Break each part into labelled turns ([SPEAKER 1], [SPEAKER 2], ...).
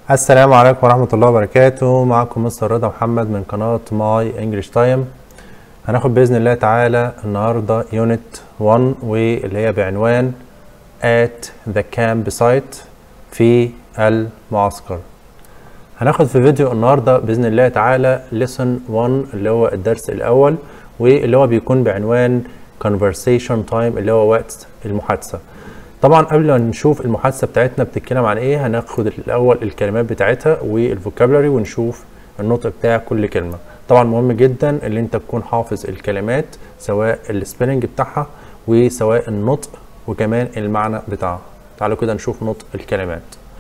[SPEAKER 1] السلام عليكم ورحمة الله وبركاته معكم مستر رضا محمد من قناة ماي انجلش تايم هناخد بإذن الله تعالى النهاردة يونت 1 واللي هي بعنوان at the campsite في المعسكر هناخد في فيديو النهاردة بإذن الله تعالى lesson 1 اللي هو الدرس الأول واللي هو بيكون بعنوان conversation time اللي هو وقت المحادثة طبعا قبل ما نشوف المحادثه بتاعتنا بتتكلم عن ايه هناخد الاول الكلمات بتاعتها والفوكابلري ونشوف النطق بتاع كل كلمه طبعا مهم جدا ان انت تكون حافظ الكلمات سواء السبيلنج بتاعها وسواء النطق وكمان المعنى بتاعها تعالوا كده نشوف نطق الكلمات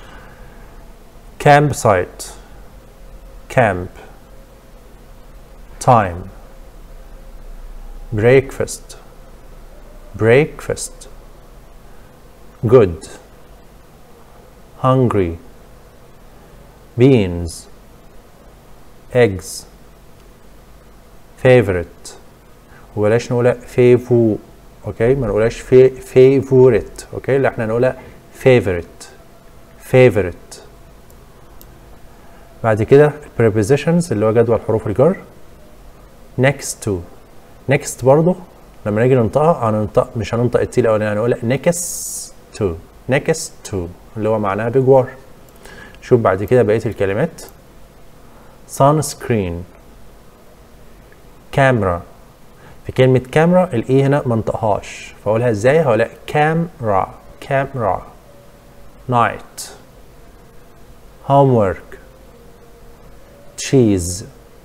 [SPEAKER 1] camp site camp time breakfast breakfast good hungry beans eggs favorite وبلاش نقولها فيفو اوكي ما نقولهاش في فيفورت اوكي لا احنا نقولها favorite favorite بعد كده prepositions اللي هو جدول حروف الجر next to next برضه لما نيجي ننطقها هننطق مش هننطق التي الاولاني هنقول next to next to اللي هو معناها بجوار شوف بعد كده بقيه الكلمات sunscreen كاميرا في كلمة كاميرا الاي هنا ما انطقهاش فاقولها ازاي هقولها كاميرا كاميرا night homework cheese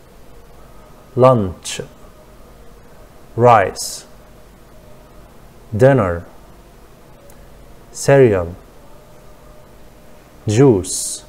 [SPEAKER 1] lunch rice dinner cereal juice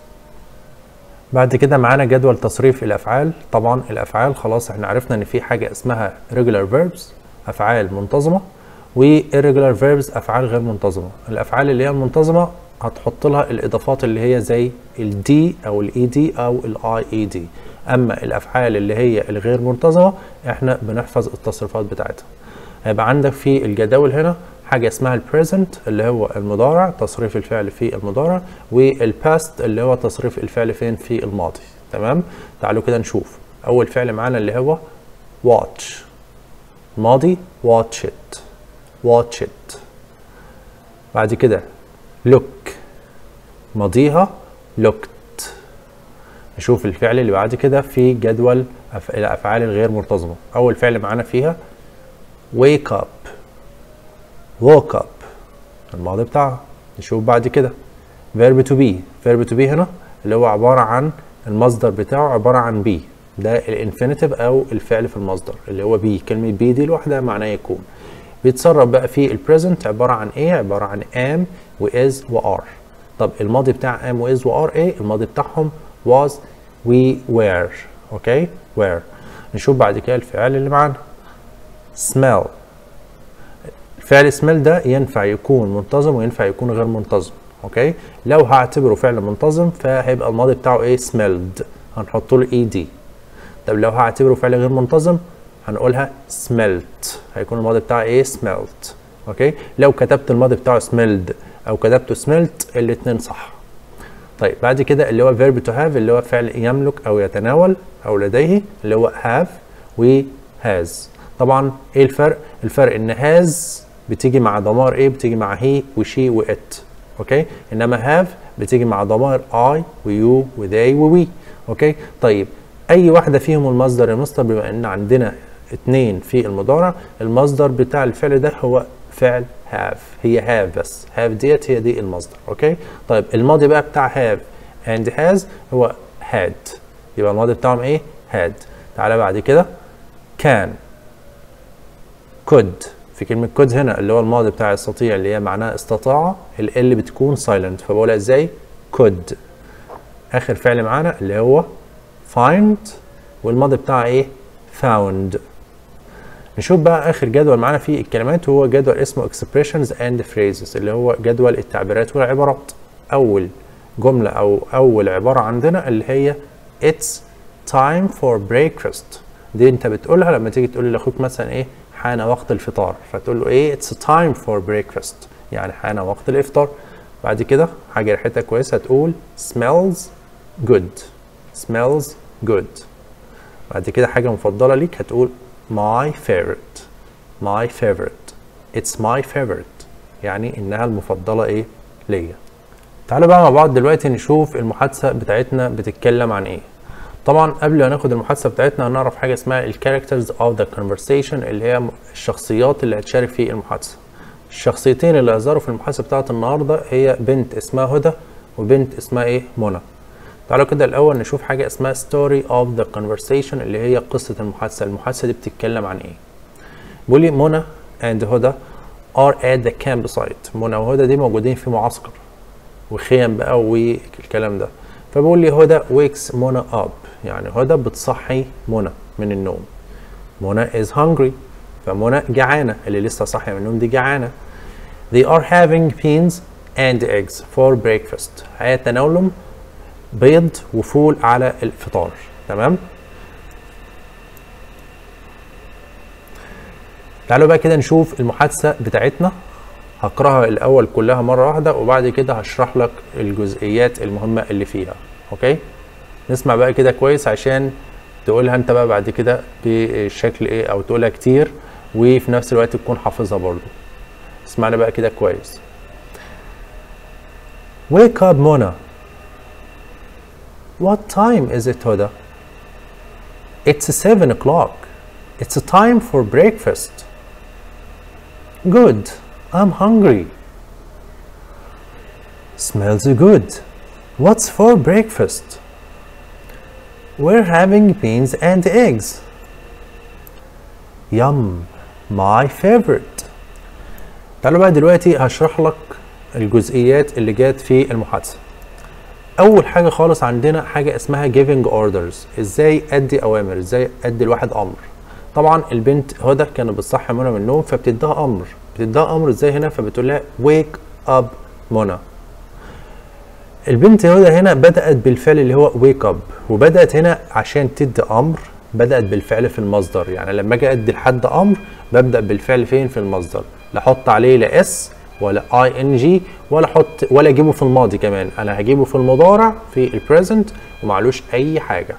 [SPEAKER 1] بعد كده معانا جدول تصريف الافعال طبعا الافعال خلاص احنا عرفنا ان في حاجه اسمها regular verbs افعال منتظمه و irregular verbs افعال غير منتظمه الافعال اللي هي المنتظمه هتحط لها الاضافات اللي هي زي الدي او الاي دي او الاي اي دي اما الافعال اللي هي الغير منتظمه احنا بنحفظ التصريفات بتاعتها هيبقى عندك في الجداول هنا حاجه اسمها البريزنت اللي هو المضارع تصريف الفعل في المضارع والباست اللي هو تصريف الفعل فين في الماضي تمام تعالوا كده نشوف اول فعل معانا اللي هو watch ماضي watch it watch it بعد كده look ماضيها looked نشوف الفعل اللي بعد كده في جدول الافعال الغير منتظمه اول فعل معانا فيها wake up woke up الماضي بتاعها نشوف بعد كده verb to be verb to be هنا اللي هو عبارة عن المصدر بتاعه عبارة عن be ده الانفينيتيف او الفعل في المصدر اللي هو be كلمة be دي لوحدها معناه يكون بيتصرف بقى في البريزنت عبارة عن ايه عبارة عن am و is و are طب الماضي بتاع am و is و are ايه الماضي بتاعهم was we were اوكي were نشوف بعد كده الفعل اللي معانا smell فعل smell ده ينفع يكون منتظم وينفع يكون غير منتظم اوكي لو هعتبره فعل منتظم فهيبقى الماضي بتاعه ايه smelled هنحط له اي دي طب لو هعتبره فعل غير منتظم هنقولها smelt هيكون الماضي بتاعه ايه smelt اوكي لو كتبت الماضي بتاعه smelled او كتبته smelt الاثنين صح طيب بعد كده اللي هو verb to have اللي هو فعل يملك او يتناول او لديه اللي هو have و has طبعا ايه الفرق الفرق ان has بتيجي مع ضمائر ايه بتيجي مع هي وشي وات اوكي انما have بتيجي مع ضمائر I ويو وذي ووي اوكي طيب اي واحده فيهم المصدر المصدر بما ان عندنا اتنين في المضارع المصدر بتاع الفعل ده هو فعل have هي have بس have ديت هي دي المصدر اوكي طيب الماضي بقى بتاع have and has هو had يبقى الماضي بتاعهم ايه had تعالى بعد كده can could في كلمة could هنا اللي هو الماضي بتاع يستطيع اللي هي معناها استطاع ال اللي بتكون silent فبقولها ازاي could آخر فعل معانا اللي هو find والماضي بتاعها ايه found نشوف بقى آخر جدول معانا فيه الكلمات هو جدول اسمه expressions and phrases اللي هو جدول التعبيرات والعبارات أول جملة أو أول عبارة عندنا اللي هي it's time for breakfast دي أنت بتقولها لما تيجي تقول لأخوك مثلا إيه حان وقت الفطار فتقول له ايه it's time for breakfast يعني حان وقت الافطار بعد كده حاجه ريحتها كويسه تقول smells good smells good بعد كده حاجة مفضلة ليك هتقول my favorite my favorite it's my favorite يعني إنها المفضلة إيه ليا تعالوا بقى مع بعض دلوقتي نشوف المحادثة بتاعتنا بتتكلم عن إيه طبعا قبل ما ناخد المحادثة بتاعتنا هنعرف حاجة اسمها ال characters of the conversation اللي هي الشخصيات اللي هتشارك في المحادثة الشخصيتين اللي هيظهروا في المحادثة بتاعت النهاردة هي بنت اسمها هدى وبنت اسمها إيه منى تعالوا كده الأول نشوف حاجة اسمها story of the conversation اللي هي قصة المحادثة المحادثة دي بتتكلم عن إيه بيقول لي منى and هدى are at the campsite منى وهدى دي موجودين في معسكر وخيم بقى والكلام ده فبقول لي هدى wakes منى up يعني هدى بتصحي منى من النوم منى is hungry فمنى جعانة اللي لسه صاحية من النوم دي جعانة they are having beans and eggs for breakfast هيتناولوا بيض وفول على الفطار تمام تعالوا بقى كده نشوف المحادثة بتاعتنا هقراها الأول كلها مرة واحدة وبعد كده هشرح لك الجزئيات المهمة اللي فيها أوكي نسمع بقى كده كويس عشان تقولها أنت بقى بعد كده بشكل إيه أو تقولها كتير وفي نفس الوقت تكون حافظها برضو اسمعنا بقى كده كويس Wake up Mona What time is it Hoda? It's seven o'clock. It's time for breakfast. Good. I'm hungry. Smells good. What's for breakfast? We're having beans and eggs. Yum. My favorite. تعالوا بقى دلوقتي هشرح لك الجزئيات اللي جات في المحادثة. أول حاجة خالص عندنا حاجة اسمها giving orders ازاي أدي أوامر ازاي أدي الواحد أمر. طبعا البنت هدى كانت بتصحي منى من النوم فبتديها أمر. بتديها أمر ازاي هنا فبتقول لها wake up منى. البنت هدى هنا بدأت بالفعل اللي هو wake up وبدأت هنا عشان تدي أمر بدأت بالفعل في المصدر يعني لما أجي أدي لحد أمر ببدأ بالفعل فين في المصدر لا أحط عليه لا اس ولا اي ان جي ولا احط ولا اجيبه في الماضي كمان انا هجيبه في المضارع في البريزنت ومعلوش اي حاجه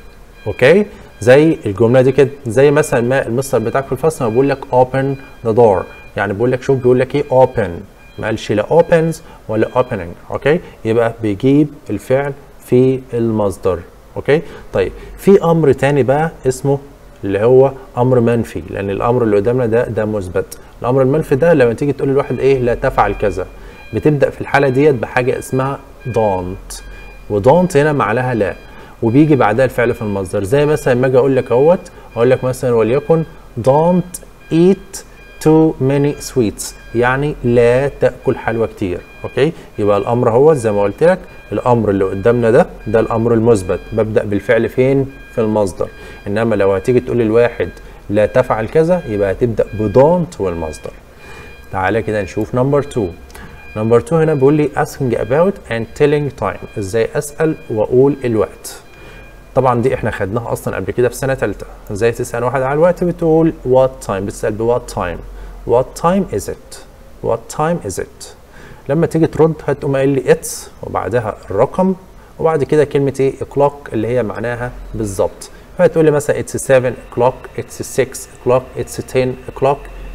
[SPEAKER 1] اوكي زي الجمله دي كده زي مثلا ما المستر بتاعك في الفصل ما بيقول لك open the door يعني بيقول لك شوف بيقول لك ايه open ما قالش لا opens ولا opening اوكي يبقى بيجيب الفعل في المصدر اوكي طيب في امر تاني بقى اسمه اللي هو امر منفي لان الامر اللي قدامنا ده ده مثبت الامر المنفي ده لما تيجي تقول للواحد ايه لا تفعل كذا بتبدا في الحاله ديت بحاجه اسمها don't ودونت هنا معناها لا وبيجي بعدها الفعل في المصدر زي مثلا لما اجي اقول لك اهوت اقول لك مثلا وليكن don't eat too many sweets يعني لا تاكل حلوى كتير اوكي يبقى الامر هو زي ما قلت لك الامر اللي قدامنا ده ده الامر المثبت ببدا بالفعل فين في المصدر انما لو هتيجي تقول للواحد لا تفعل كذا يبقى هتبدا بدونت والمصدر تعالى كده نشوف نمبر 2 نمبر 2 هنا بيقول لي asking about and telling time ازاي اسال واقول الوقت طبعا دي احنا خدناها اصلا قبل كده في سنه ثالثه ازاي تسال واحد على الوقت بتقول what time بتسال ب what time what time is it what time is it لما تيجي ترد هتقوم قايل لي it's وبعدها الرقم وبعد كده كلمه ايه o'clock اللي هي معناها بالظبط فهتقول لي مثلا it's 7 o'clock it's 6 o'clock it's 10 o'clock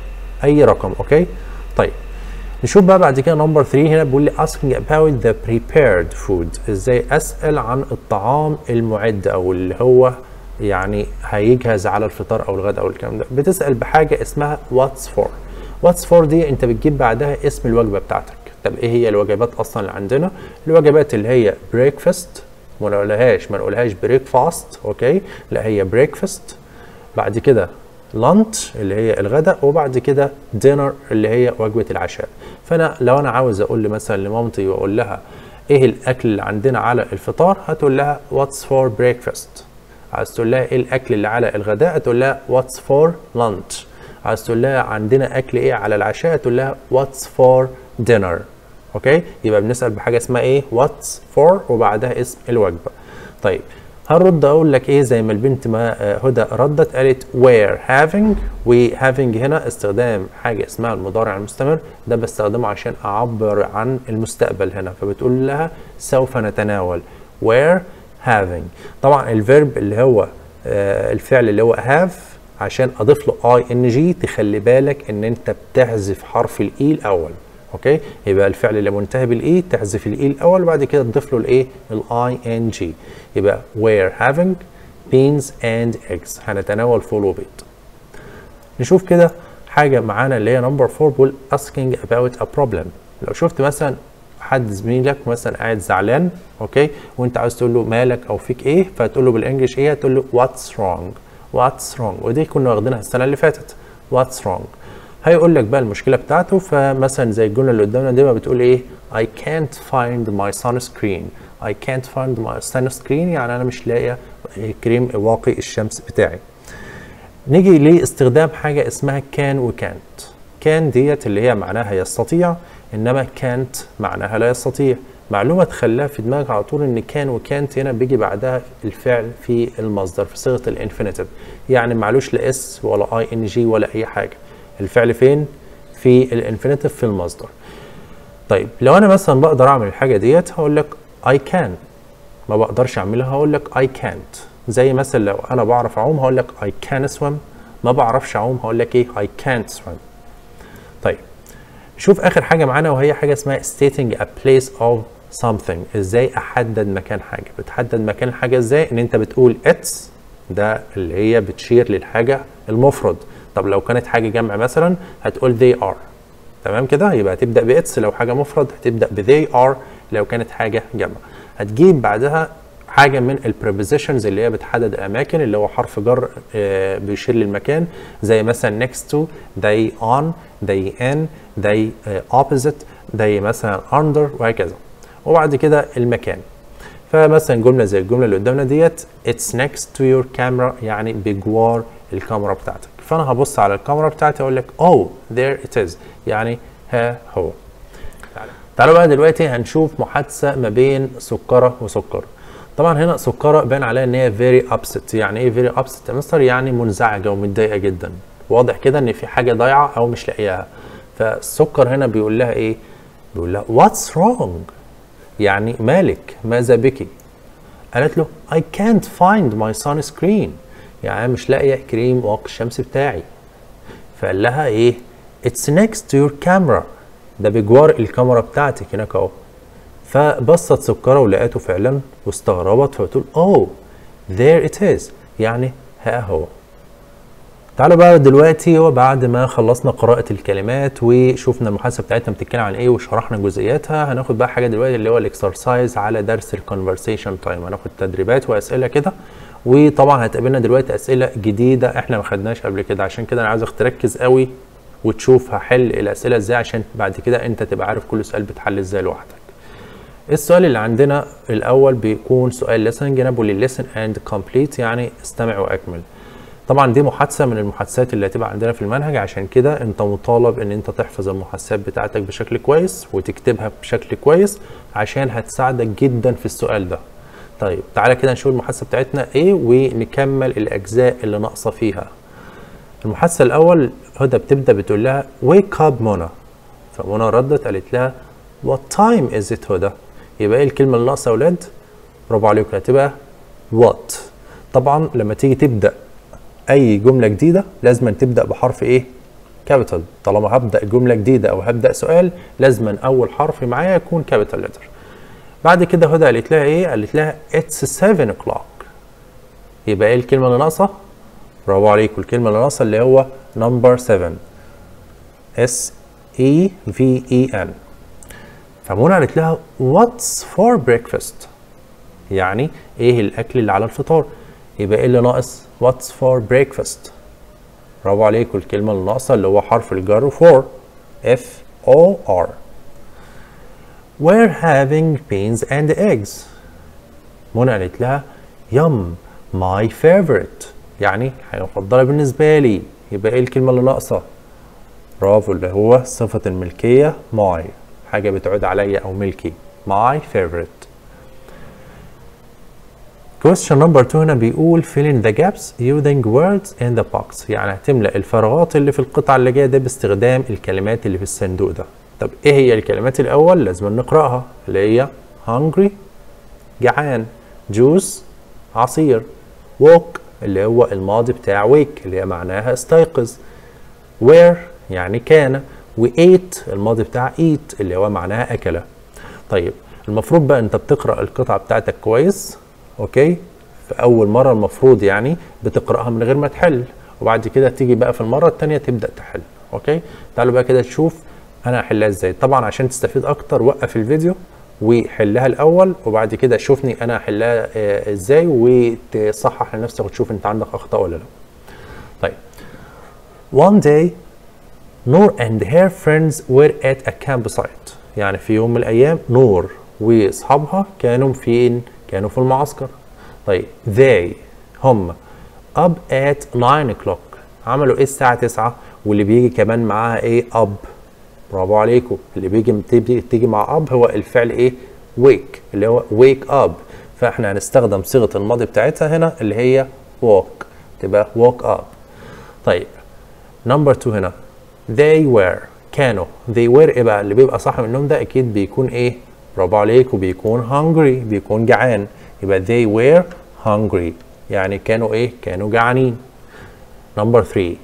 [SPEAKER 1] اي رقم اوكي طيب نشوف بقى بعد كده نمبر 3 هنا بيقول لي asking about the prepared food ازاي اسال عن الطعام المعد او اللي هو يعني هيجهز على الفطار او الغداء او الكلام ده بتسال بحاجه اسمها what's for what's for دي انت بتجيب بعدها اسم الوجبه بتاعتك طب ايه هي الوجبات اصلا اللي عندنا الوجبات اللي هي breakfast ما نقولهاش ما نقولهاش بريك فاست اوكي لا هي بريكفاست بعد كده لانش اللي هي الغداء وبعد كده دينر اللي هي وجبه العشاء فانا لو انا عاوز اقول مثلا لمامتي واقول لها ايه الاكل اللي عندنا على الفطار هتقول لها واتس فور بريكفاست عايز تقول لها ايه الاكل اللي على الغداء هتقول لها واتس فور لانش عايز تقول لها عندنا اكل ايه على العشاء هتقول لها واتس فور دينر اوكي يبقى بنسال بحاجه اسمها ايه واتس فور وبعدها اسم الوجبه طيب هنرد اقول لك ايه زي ما البنت ما هدى ردت قالت were having و having هنا استخدام حاجه اسمها المضارع المستمر ده بستخدمه عشان اعبر عن المستقبل هنا فبتقول لها سوف نتناول were having طبعا الفيرب اللي هو آه الفعل اللي هو have عشان اضيف له اي ان جي تخلي بالك ان انت بتحذف حرف الاي الاول اوكي يبقى الفعل اللي منتهي بالاي تحذف الاي الاول وبعد كده تضيف له الايه الاي ان جي يبقى were having beans and eggs هنتناول فول وبيض نشوف كده حاجه معانا اللي هي نمبر 4 بيقول asking about a problem لو شفت مثلا حد زميلك مثلا قاعد زعلان اوكي وانت عاوز تقول له مالك او فيك ايه فتقول له بالانجلش ايه هتقول له what's wrong what's wrong ودي كنا واخدينها السنه اللي فاتت what's wrong هيقول لك بقى المشكله بتاعته فمثلا زي الجمله اللي قدامنا دي ما بتقول ايه I can't find my sunscreen I can't find my sunscreen يعني انا مش لاقي كريم واقي الشمس بتاعي نيجي لاستخدام حاجه اسمها can و can't كان ديت اللي هي معناها يستطيع انما كانت معناها لا يستطيع معلومه تخليها في دماغك على طول ان كان وكانت هنا بيجي بعدها الفعل في المصدر في صيغه الانفينيتيف يعني معلوش لا اس ولا اي ان جي ولا اي حاجه الفعل فين في الانفينيتيف في المصدر طيب لو انا مثلا بقدر اعمل الحاجه ديت هقول لك I can ما بقدرش اعملها هقول لك I can't زي مثلا لو انا بعرف اعوم هقول لك I can swim ما بعرفش اعوم هقول لك ايه I can't swim طيب شوف اخر حاجه معانا وهي حاجه اسمها stating a place of something ازاي احدد مكان حاجه بتحدد مكان الحاجه ازاي ان انت بتقول it's ده اللي هي بتشير للحاجه المفرد طب لو كانت حاجه جمع مثلا هتقول they are تمام كده يبقى هتبدا باتس لو حاجه مفرد هتبدا ب they are لو كانت حاجه جمع هتجيب بعدها حاجه من البريبوزيشنز اللي هي بتحدد الاماكن اللي هو حرف جر آه بيشير للمكان زي مثلا next to they on they in they آه opposite they مثلا under وهكذا وبعد كده المكان فمثلا جمله زي الجمله اللي قدامنا ديت it's next to your camera يعني بجوار الكاميرا بتاعتك فانا هبص على الكاميرا بتاعتي اقول لك oh there it is يعني ها هو تعالوا بقى دلوقتي هنشوف محادثه ما بين سكره وسكر طبعا هنا سكره بان عليها ان هي فيري ابست يعني ايه فيري ابست يا مستر يعني منزعجه ومتضايقه جدا واضح كده ان في حاجه ضايعه او مش لاقياها فالسكر هنا بيقول لها ايه بيقول لها واتس wrong يعني مالك ماذا بك قالت له I can't find my sunscreen يعني مش لاقيه كريم واقي الشمس بتاعي فقال لها ايه it's next to your camera ده بجوار الكاميرا بتاعتك هناك اهو فبصت سكره ولقيته فعلا واستغربت فبتقول اوه there it is يعني ها هو تعالوا بقى دلوقتي وبعد ما خلصنا قراءة الكلمات وشوفنا المحادثة بتاعتنا بتتكلم عن ايه وشرحنا جزئياتها هناخد بقى حاجة دلوقتي اللي هو الاكسرسايز على درس الكونفرسيشن تايم هناخد تدريبات واسئلة كده وطبعا هتقابلنا دلوقتي اسئلة جديدة احنا ما خدناش قبل كده عشان كده انا عايزك تركز قوي وتشوف هحل الاسئلة ازاي عشان بعد كده انت تبقى عارف كل سؤال بتحل ازاي لوحدك السؤال اللي عندنا الاول بيكون سؤال listening جنبه للليسن اند كومبليت يعني استمع واكمل طبعا دي محادثه من المحادثات اللي هتبقى عندنا في المنهج عشان كده انت مطالب ان انت تحفظ المحادثات بتاعتك بشكل كويس وتكتبها بشكل كويس عشان هتساعدك جدا في السؤال ده طيب تعالى كده نشوف المحادثه بتاعتنا ايه ونكمل الاجزاء اللي ناقصه فيها المحادثه الاول هدى بتبدا بتقول لها wake up منى فمنى ردت قالت لها what time is it هدى يبقى ايه الكلمه اللي ناقصه يا اولاد برافو عليكم هتبقى what طبعا لما تيجي تبدا اي جمله جديده لازم تبدا بحرف ايه كابيتال طالما هبدا جمله جديده او هبدا سؤال لازم اول حرف معايا يكون كابيتال لتر بعد كده هدى قالت لها ايه قالت لها it's 7 o'clock يبقى ايه الكلمه اللي ناقصه برافو عليكم الكلمه اللي ناقصه اللي هو نمبر 7 S E V E N فمنى قالت لها what's for breakfast يعني ايه الاكل اللي على الفطار يبقى ايه اللي ناقص what's for breakfast برافو عليكم الكلمة اللي ناقصة اللي هو حرف الجر for F O R We're having beans and eggs منى قالت لها يم my favorite يعني حاجة مفضلة بالنسبة لي يبقى ايه الكلمة اللي ناقصة برافو اللي هو صفة الملكية my حاجة بتعود عليا أو ملكي my favorite question number 2 هنا بيقول fill in the gaps using words in the box يعني هتملأ الفراغات اللي في القطعة اللي جاية ده باستخدام الكلمات اللي في الصندوق ده طب ايه هي الكلمات الأول لازم نقرأها اللي هي hungry جعان جوس عصير woke اللي هو الماضي بتاع wake اللي هي معناها استيقظ where يعني كان و ate الماضي بتاع eat اللي هو معناها أكل طيب المفروض بقى انت بتقرأ القطعة بتاعتك كويس اوكي في أول مرة المفروض يعني بتقرأها من غير ما تحل وبعد كده تيجي بقى في المرة التانية تبدأ تحل اوكي تعالوا بقى كده تشوف انا هحلها ازاي طبعا عشان تستفيد اكتر وقف الفيديو وحلها الاول وبعد كده شوفني انا هحلها آه، ازاي وتصحح لنفسك وتشوف انت عندك اخطاء ولا لا طيب one day نور and her friends were at a campsite يعني في يوم من الايام نور واصحابها كانوا فين كانوا في المعسكر طيب they هم up at 9 o'clock عملوا ايه الساعه 9 واللي بيجي كمان معاها ايه up برافو عليكم اللي بيجي بتيجي تيجي مع اب هو الفعل ايه wake اللي هو wake up فاحنا هنستخدم صيغه الماضي بتاعتها هنا اللي هي walk تبقى walk up طيب نمبر 2 هنا they were كانوا they were ايه بقى اللي بيبقى صاحي من النوم ده اكيد بيكون ايه برافو عليكم بيكون hungry بيكون جعان يبقى they were hungry يعني كانوا ايه كانوا جعانين نمبر 3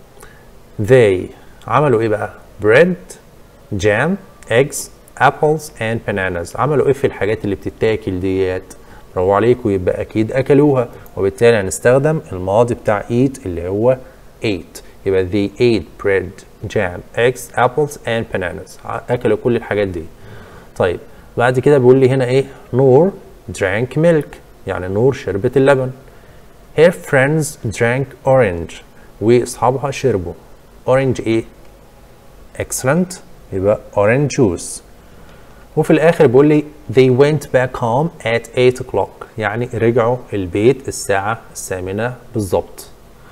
[SPEAKER 1] they عملوا ايه بقى bread jam eggs apples and bananas عملوا ايه في الحاجات اللي بتتاكل ديت برافو عليكم يبقى اكيد اكلوها وبالتالي هنستخدم الماضي بتاع eat اللي هو ate يبقى they ate bread jam eggs apples and bananas اكلوا كل الحاجات دي طيب بعد كده بيقول لي هنا ايه نور drank milk يعني نور شربت اللبن her friends drank orange واصحابها شربوا orange ايه excellent يبقى orange juice وفي الاخر بيقول لي they went back home at 8 o'clock يعني رجعوا البيت الساعة الثامنة بالظبط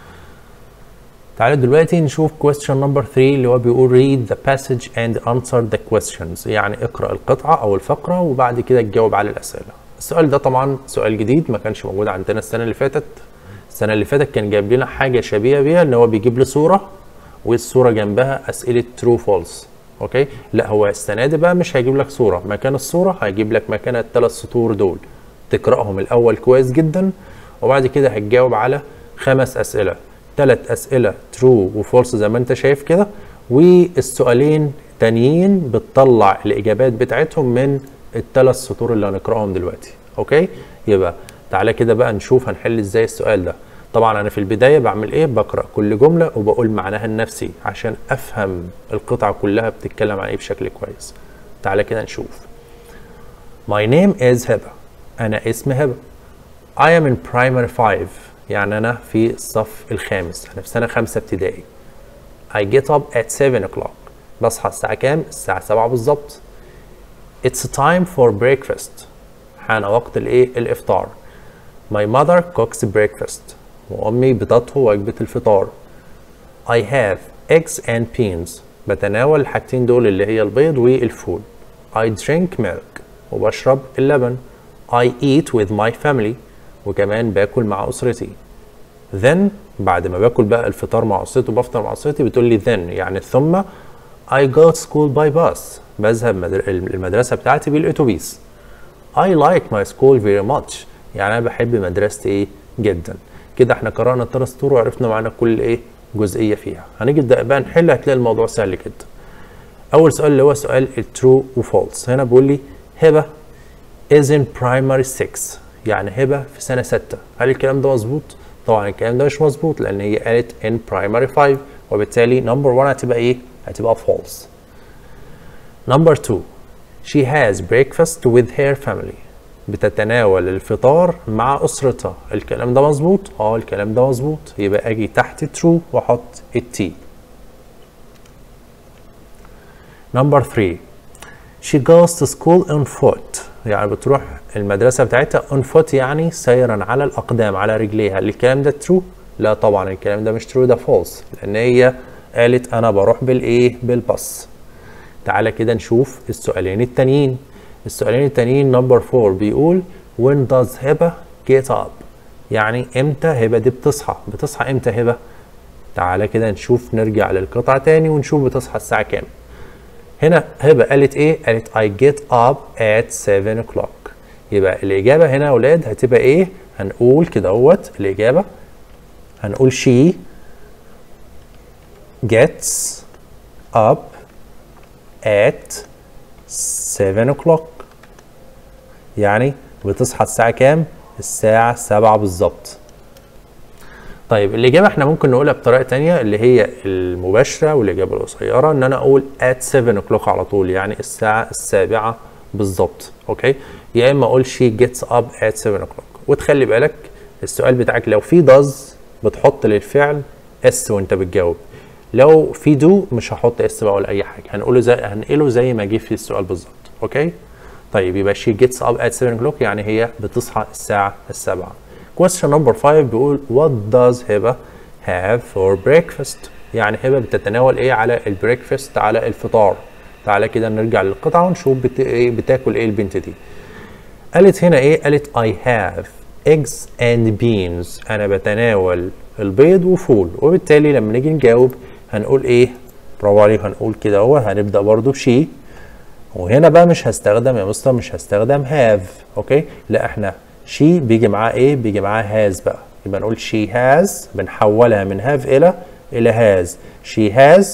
[SPEAKER 1] تعالوا دلوقتي نشوف question number 3 اللي هو بيقول read the passage and answer the questions يعني اقرأ القطعة أو الفقرة وبعد كده تجاوب على الأسئلة السؤال ده طبعا سؤال جديد ما كانش موجود عندنا السنة اللي فاتت السنة اللي فاتت كان جايب لنا حاجة شبيهة بيها ان هو بيجيب لي صورة والصورة جنبها أسئلة true false اوكي لا هو السنة دي بقى مش هيجيب لك صورة مكان الصورة هيجيب لك مكان الثلاث سطور دول تقرأهم الأول كويس جدا وبعد كده هتجاوب على خمس أسئلة ثلاث أسئلة true وفولس زي ما أنت شايف كده والسؤالين تانيين بتطلع الإجابات بتاعتهم من الثلاث سطور اللي هنقرأهم دلوقتي أوكي يبقى تعالى كده بقى نشوف هنحل إزاي السؤال ده طبعا أنا في البداية بعمل إيه بقرأ كل جملة وبقول معناها لنفسي عشان أفهم القطعة كلها بتتكلم عن إيه بشكل كويس تعالى كده نشوف My name is هبة أنا اسمي هبة I am in primary 5 يعني أنا في الصف الخامس أنا في سنة خمسة ابتدائي I get up at 7 o'clock بصحى الساعة كام؟ الساعة 7 بالظبط It's time for breakfast حان وقت الإيه؟ الإفطار My mother cooks breakfast وأمي بتطهو وجبة الفطار I have eggs and beans بتناول الحاجتين دول اللي هي البيض والفول I drink milk وبشرب اللبن I eat with my family وكمان باكل مع أسرتي then بعد ما باكل بقى الفطار مع أسرتي وبفطر مع أسرتي بتقول لي then يعني ثم I go to school by bus بذهب مدر... المدرسة بتاعتي بالأتوبيس I like my school very much يعني أنا بحب مدرستي إيه جدا كده احنا قرأنا الثلاث سطور وعرفنا معانا كل إيه جزئية فيها هنيجي نبدأ بقى نحل هتلاقي الموضوع سهل جدا أول سؤال اللي هو سؤال الترو وفولس هنا بيقول لي هبة is in primary 6 يعني هبة في سنة 6 هل الكلام ده مظبوط؟ طبعا الكلام ده مش مظبوط لأن هي قالت in primary 5 وبالتالي number 1 هتبقى إيه؟ هتبقى false. number 2 she has breakfast with her family بتتناول الفطار مع أسرتها الكلام ده مظبوط؟ اه الكلام ده مظبوط يبقى أجي تحت true وأحط التي. number 3 she goes to school on foot يعني بتروح المدرسة بتاعتها on foot يعني سيرا على الأقدام على رجليها الكلام ده true؟ لا طبعا الكلام ده مش true ده false لأن هي قالت أنا بروح بالإيه؟ بالباص تعالى كده نشوف السؤالين التانيين السؤالين التانيين نمبر 4 بيقول when does هبة get up يعني امتى هبة دي بتصحى بتصحى امتى هبة تعالى كده نشوف نرجع للقطعة تاني ونشوف بتصحى الساعة كام هنا هبة قالت ايه قالت I get up at 7 o'clock يبقى الإجابة هنا يا أولاد هتبقى إيه؟ هنقول كده اهوت الإجابة هنقول she gets up at 7 o'clock يعني بتصحى الساعة كام؟ الساعة 7 بالظبط طيب الإجابة احنا ممكن نقولها بطريقة تانية اللي هي المباشرة والإجابة القصيرة إن أنا أقول at 7 o'clock على طول يعني الساعة السابعة بالظبط أوكي يا إما أقول she gets up at 7 o'clock وتخلي بالك السؤال بتاعك لو في does بتحط للفعل اس وأنت بتجاوب لو في دو مش هحط اس بقى ولا أي حاجة هنقوله زي هنقله زي ما جه في السؤال بالظبط أوكي طيب يبقى she gets up at 7 o'clock يعني هي بتصحى الساعة السابعة question number 5 بيقول what does هبة have for breakfast يعني هبة بتتناول ايه على البريكفاست على الفطار تعالى كده نرجع للقطعة ونشوف بت... إيه بتاكل ايه البنت دي قالت هنا ايه قالت I have eggs and beans انا بتناول البيض وفول وبالتالي لما نيجي نجاوب هنقول ايه برافو عليك هنقول كده اهو هنبدأ برضو بشي وهنا بقى مش هستخدم يا مستر مش هستخدم have اوكي لا احنا she بيجي معاه ايه بيجي معاه has بقى يبقى نقول she has بنحولها من have الى الى has she has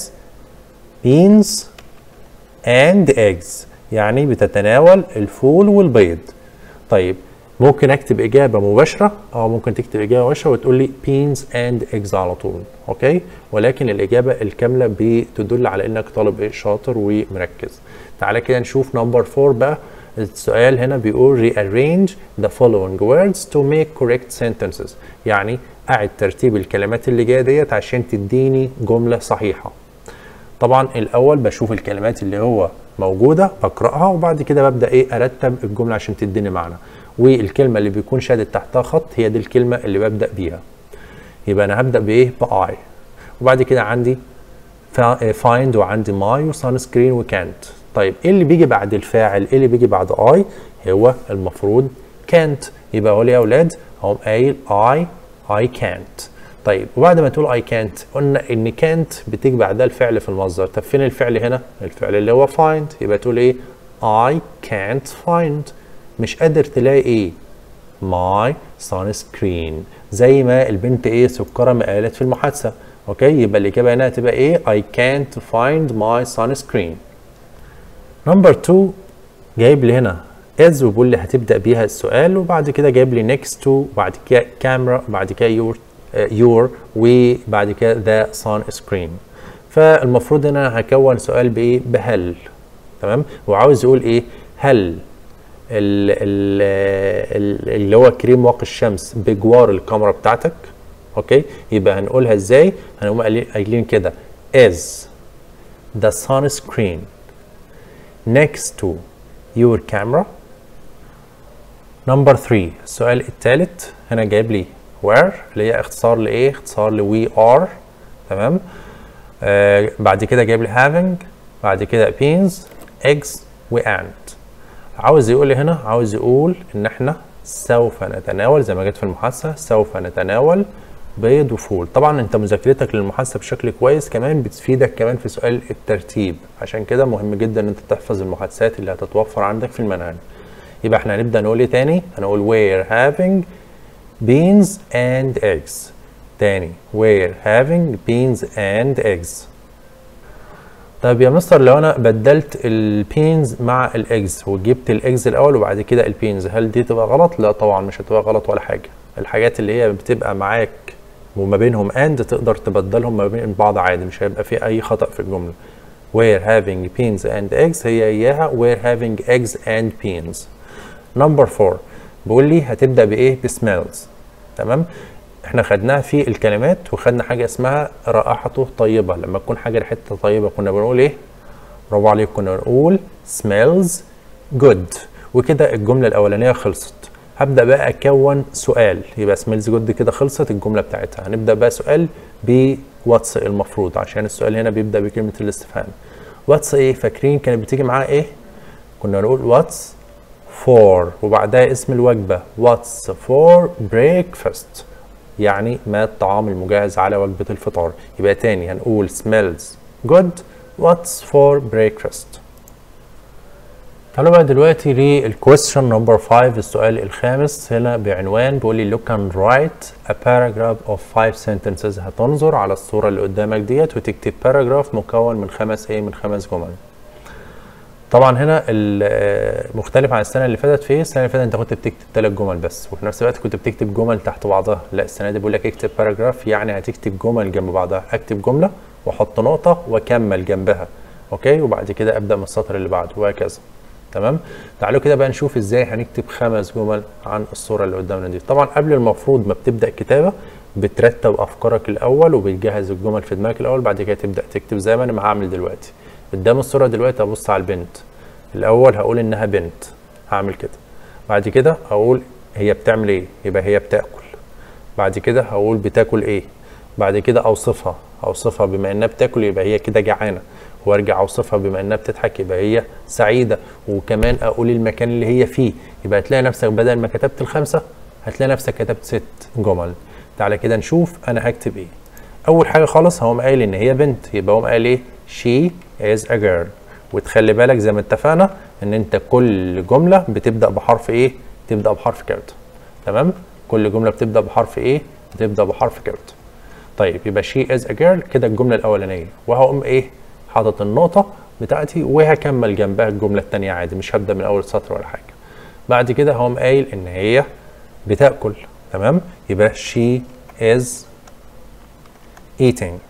[SPEAKER 1] beans and eggs يعني بتتناول الفول والبيض طيب ممكن اكتب اجابه مباشره او ممكن تكتب اجابه مباشره وتقول لي beans and eggs على طول اوكي ولكن الاجابه الكامله بتدل على انك طالب ايه شاطر ومركز تعالى كده نشوف نمبر 4 بقى السؤال هنا بيقول rearrange the following words to make correct sentences يعني أعد ترتيب الكلمات اللي جاية ديت عشان تديني جملة صحيحة طبعا الأول بشوف الكلمات اللي هو موجودة بقرأها وبعد كده ببدأ إيه أرتب الجملة عشان تديني معنى والكلمة اللي بيكون شادد تحتها خط هي دي الكلمة اللي ببدأ بيها يبقى أنا هبدأ بإيه بآي وبعد كده عندي find وعندي my وسان سكرين وكانت طيب ايه اللي بيجي بعد الفاعل ايه اللي بيجي بعد اي هو المفروض كانت يبقى اقول يا اولاد هقوم قايل اي اي كانت طيب وبعد ما تقول اي كانت قلنا ان كانت بتيجي بعدها الفعل في المصدر طب فين الفعل هنا الفعل اللي هو find يبقى تقول ايه I can't find مش قادر تلاقي ايه my sunscreen زي ما البنت ايه سكرة ما قالت في المحادثة اوكي يبقى الاجابة هنا هتبقى ايه I can't find my sunscreen نمبر 2 جايب لي هنا از وبيقول لي هتبدا بيها السؤال وبعد كده جايب لي نيكست تو وبعد كده كاميرا وبعد كده يور يور وبعد كده ذا سان سكرين فالمفروض ان انا هكون سؤال بايه بهل تمام وعاوز يقول ايه هل ال ال ال اللي هو كريم واقي الشمس بجوار الكاميرا بتاعتك اوكي يبقى هنقولها ازاي هنقوم قايلين كده is the sunscreen next to your camera number 3 السؤال الثالث هنا جايب لي where اللي هي اختصار لايه اختصار ل we are تمام آه بعد كده جايب لي having بعد كده beans eggs و and عاوز يقول لي هنا عاوز يقول ان احنا سوف نتناول زي ما جت في المحادثه سوف نتناول بيض وفول طبعا انت مذاكرتك للمحادثه بشكل كويس كمان بتفيدك كمان في سؤال الترتيب عشان كده مهم جدا ان انت تحفظ المحادثات اللي هتتوفر عندك في المنهج يبقى احنا هنبدا نقول ايه تاني هنقول we're having beans and eggs تاني we're having beans and eggs طيب يا مستر لو انا بدلت البينز مع الاجز وجبت الاجز الاول وبعد كده البينز هل دي تبقى غلط لا طبعا مش هتبقى غلط ولا حاجه الحاجات اللي هي بتبقى معاك وما بينهم اند تقدر تبدلهم ما بين بعض عادي مش هيبقى في اي خطا في الجمله we're having beans and eggs هي اياها we're having eggs and beans number 4 بيقول لي هتبدا بايه بسميلز تمام احنا خدناها في الكلمات وخدنا حاجه اسمها رائحته طيبه لما تكون حاجه ريحتها طيبه كنا بنقول ايه برافو عليك كنا بنقول smells good وكده الجمله الاولانيه خلصت هبدا بقى اكون سؤال يبقى سميلز جود كده خلصت الجمله بتاعتها هنبدا بقى سؤال بواتس المفروض عشان السؤال هنا بيبدا بكلمه الاستفهام واتس ايه فاكرين كانت بتيجي معاه ايه كنا نقول واتس فور وبعدها اسم الوجبه واتس فور بريكفاست يعني ما الطعام المجهز على وجبه الفطار يبقى تاني هنقول smells good what's for breakfast تعالوا بقى دلوقتي للكويستشن نمبر 5 السؤال الخامس هنا بعنوان بيقول لي look and write a paragraph of five sentences هتنظر على الصورة اللي قدامك ديت وتكتب باراجراف مكون من خمس ايه من خمس جمل طبعا هنا ال- مختلف عن السنة اللي فاتت في ايه السنة اللي فاتت انت كنت بتكتب ثلاث جمل بس وفي نفس الوقت كنت بتكتب جمل تحت بعضها لا السنة دي بيقول لك اكتب باراجراف يعني هتكتب جمل جنب بعضها اكتب جملة واحط نقطة واكمل جنبها اوكي وبعد كده ابدا من السطر اللي بعده وهكذا تمام تعالوا كده بقى نشوف ازاي هنكتب خمس جمل عن الصوره اللي قدامنا دي طبعا قبل المفروض ما بتبدا كتابه بترتب افكارك الاول وبتجهز الجمل في دماغك الاول بعد كده تبدا تكتب زي ما انا هعمل دلوقتي قدام الصوره دلوقتي ابص على البنت الاول هقول انها بنت هعمل كده بعد كده هقول هي بتعمل ايه يبقى هي بتاكل بعد كده هقول بتاكل ايه بعد كده اوصفها اوصفها بما انها بتاكل يبقى هي كده جعانه وارجع اوصفها بما انها بتضحك يبقى هي سعيده وكمان اقول المكان اللي هي فيه يبقى هتلاقي نفسك بدل ما كتبت الخمسه هتلاقي نفسك كتبت ست جمل تعالى كده نشوف انا هكتب ايه اول حاجه خالص هقوم قايل ان هي بنت يبقى هقوم قايل ايه she is a girl وتخلي بالك زي ما اتفقنا ان انت كل جمله بتبدا بحرف ايه تبدا بحرف كابيتال تمام كل جمله بتبدا بحرف ايه بتبدا بحرف كابيتال طيب يبقى she is a girl كده الجمله الاولانيه وهقوم ايه حاطط النقطه بتاعتي وهكمل جنبها الجمله الثانيه عادي مش هبدا من اول سطر ولا حاجه بعد كده هقوم قايل ان هي بتاكل تمام يبقى she is eating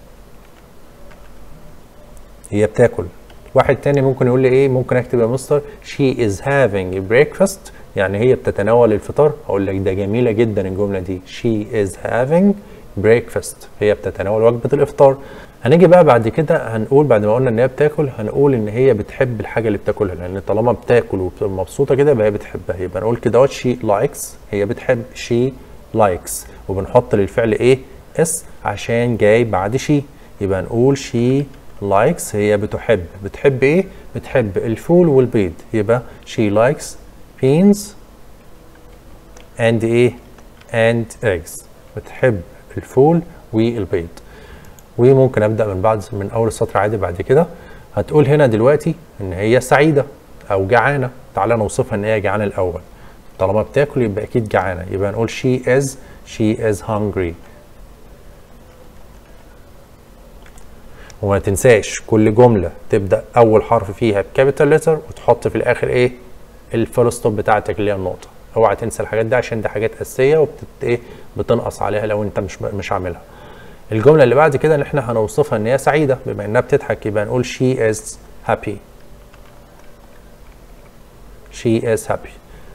[SPEAKER 1] هي بتاكل واحد تاني ممكن يقول لي ايه ممكن اكتب يا مستر she is having breakfast يعني هي بتتناول الفطار اقول لك ده جميله جدا الجمله دي she is having breakfast هي بتتناول وجبه الافطار هنيجي بقى بعد كده هنقول بعد ما قلنا ان هي بتاكل هنقول ان هي بتحب الحاجه اللي بتاكلها لان طالما بتاكل وبتبقى مبسوطه كده يبقى هي بتحبها يبقى نقول كده she likes هي بتحب she likes وبنحط للفعل ايه اس عشان جاي بعد she يبقى نقول she likes هي بتحب بتحب ايه بتحب الفول والبيض يبقى she likes beans and ايه and eggs بتحب الفول والبيض وممكن ابدا من بعد من اول السطر عادي بعد كده هتقول هنا دلوقتي ان هي سعيده او جعانه تعالى نوصفها ان هي جعانه الاول طالما بتاكل يبقى اكيد جعانه يبقى نقول she is she is hungry وما تنساش كل جمله تبدا اول حرف فيها بكابيتال لتر وتحط في الاخر ايه الفول ستوب بتاعتك اللي هي النقطه اوعى تنسى الحاجات دي عشان دي حاجات اساسيه وبتت ايه بتنقص عليها لو انت مش مش عاملها الجمله اللي بعد كده ان احنا هنوصفها ان هي سعيده بما انها بتضحك يبقى نقول she is happy she is happy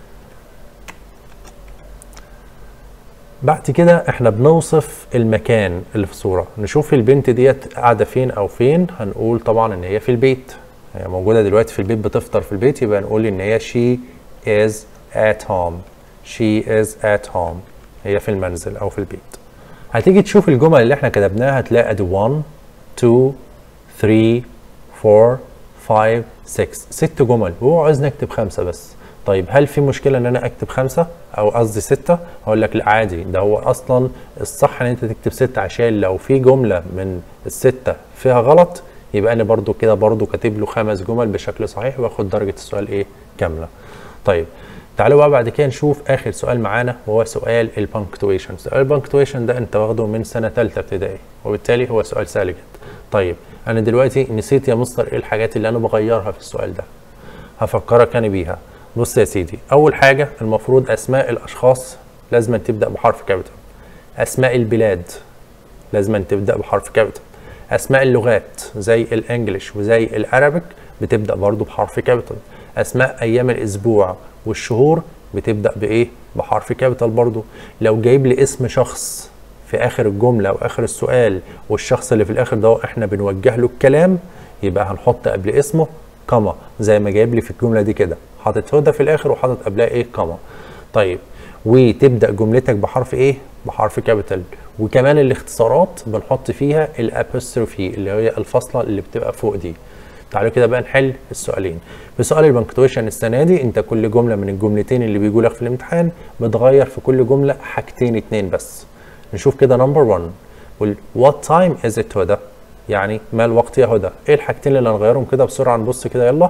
[SPEAKER 1] بعد كده احنا بنوصف المكان اللي في الصوره نشوف البنت ديت قاعده فين او فين هنقول طبعا ان هي في البيت هي موجوده دلوقتي في البيت بتفطر في البيت يبقى نقول ان هي she is at home she is at home هي في المنزل او في البيت هتيجي تشوف الجمل اللي احنا كتبناها هتلاقي ادي 1 2 3 4 5 6 ست جمل وهو عايزني اكتب خمسه بس طيب هل في مشكله ان انا اكتب خمسه او قصدي سته هقول لك لا عادي ده هو اصلا الصح ان انت تكتب سته عشان لو في جمله من السته فيها غلط يبقى انا برضو كده برضو كاتب له خمس جمل بشكل صحيح واخد درجه السؤال ايه كامله طيب تعالوا بقى بعد كده نشوف اخر سؤال معانا وهو سؤال البنكتويشن سؤال البنكتويشن ده انت واخده من سنه ثالثه ابتدائي وبالتالي هو سؤال سهل جدا طيب انا دلوقتي نسيت يا مستر ايه الحاجات اللي انا بغيرها في السؤال ده هفكرك انا بيها بص يا سيدي اول حاجه المفروض اسماء الاشخاص لازم تبدا بحرف كابيتال اسماء البلاد لازم تبدا بحرف كابيتال اسماء اللغات زي الانجليش وزي الارابيك بتبدا برضو بحرف كابيتال اسماء ايام الاسبوع والشهور بتبدا بايه بحرف كابيتال برضو لو جايب لي اسم شخص في اخر الجمله او اخر السؤال والشخص اللي في الاخر ده احنا بنوجه له الكلام يبقى هنحط قبل اسمه كما زي ما جايب لي في الجمله دي كده حاطط هدى في الاخر وحاطط قبلها ايه كما طيب وتبدا جملتك بحرف ايه بحرف كابيتال وكمان الاختصارات بنحط فيها الابوستروفي اللي هي الفاصله اللي بتبقى فوق دي تعالوا كده بقى نحل السؤالين في سؤال البنكتويشن السنه دي انت كل جمله من الجملتين اللي بيجوا لك في الامتحان بتغير في كل جمله حاجتين اتنين بس نشوف كده نمبر 1 وال what time is it هدى يعني ما الوقت يا هدى ايه الحاجتين اللي هنغيرهم كده بسرعه نبص كده يلا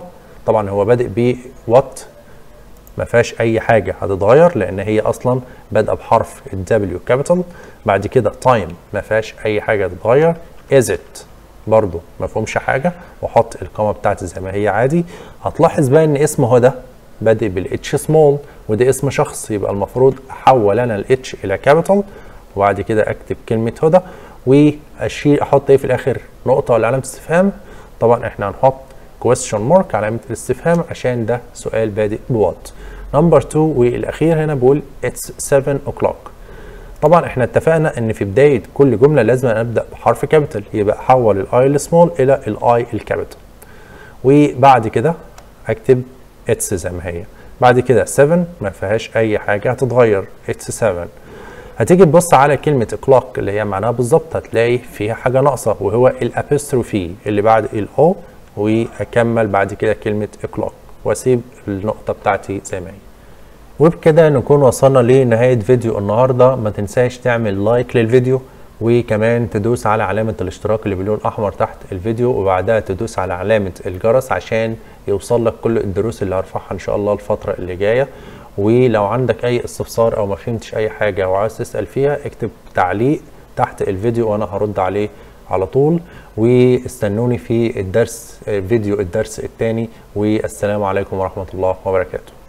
[SPEAKER 1] طبعا هو بادئ ب وات ما فيهاش اي حاجه هتتغير لان هي اصلا بادئه بحرف الدبليو كابيتال بعد كده تايم ما فيهاش اي حاجه تتغير از ات برضو ما فيهمش حاجه واحط القامه بتاعتي زي ما هي عادي هتلاحظ بقى ان اسم هدى بادئ بالاتش سمول وده اسم شخص يبقى المفروض احول انا الاتش الى كابيتال وبعد كده اكتب كلمه هدى واشيل احط ايه في الاخر نقطه ولا علامه استفهام طبعا احنا هنحط question mark علامة الاستفهام عشان ده سؤال بادئ بوات نمبر 2 والاخير هنا بقول it's 7 o'clock طبعا احنا اتفقنا ان في بداية كل جملة لازم ابدأ بحرف كابيتال يبقى احول الاي السمول الى الاي الكابيتال وبعد كده اكتب it's زي ما هي بعد كده 7 ما فيهاش اي حاجة هتتغير it's 7 هتيجي تبص على كلمة clock اللي هي معناها بالظبط هتلاقي فيها حاجة ناقصة وهو الابستروفي اللي بعد الاو واكمل بعد كده كلمه اكلوك واسيب النقطه بتاعتي زي ما هي وبكده نكون وصلنا لنهايه فيديو النهارده ما تنساش تعمل لايك للفيديو وكمان تدوس على علامة الاشتراك اللي بلون أحمر تحت الفيديو وبعدها تدوس على علامة الجرس عشان يوصل لك كل الدروس اللي هرفعها إن شاء الله الفترة اللي جاية ولو عندك أي استفسار أو ما فهمتش أي حاجة وعايز تسأل فيها اكتب تعليق تحت الفيديو وأنا هرد عليه على طول واستنوني في الدرس فيديو الدرس الثاني والسلام عليكم ورحمة الله وبركاته